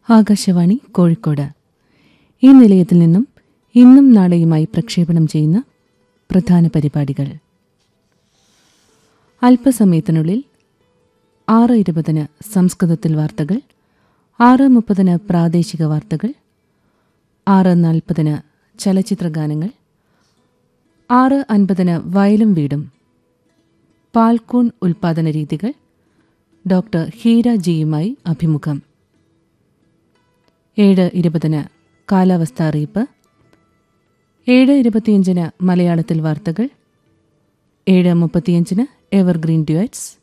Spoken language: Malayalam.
ആകാശവാണി കോഴിക്കോട് ഈ നിലയത്തിൽ നിന്നും ഇന്നും നാളെയുമായി പ്രക്ഷേപണം ചെയ്യുന്ന പ്രധാന പരിപാടികൾ അല്പസമയത്തിനുള്ളിൽ ആറ് ഇരുപതിന് സംസ്കൃതത്തിൽ വാർത്തകൾ ആറ് മുപ്പതിന് പ്രാദേശിക വാർത്തകൾ ആറ് നാൽപ്പതിന് ചലച്ചിത്ര ഗാനങ്ങൾ ആറ് അൻപതിന് വയലും വീടും പാൽക്കൂൺ ഉൽപാദന രീതികൾ ഡോക്ടർ ഹീര ജിയുമായി അഭിമുഖം ഏഴ് ഇരുപതിന് കാലാവസ്ഥ അറിയിപ്പ് ഏഴ് ഇരുപത്തിയഞ്ചിന് മലയാളത്തിൽ വാർത്തകൾ ഏഴ് മുപ്പത്തിയഞ്ചിന് എവർഗ്രീൻ ഡ്യുവറ്റ്സ്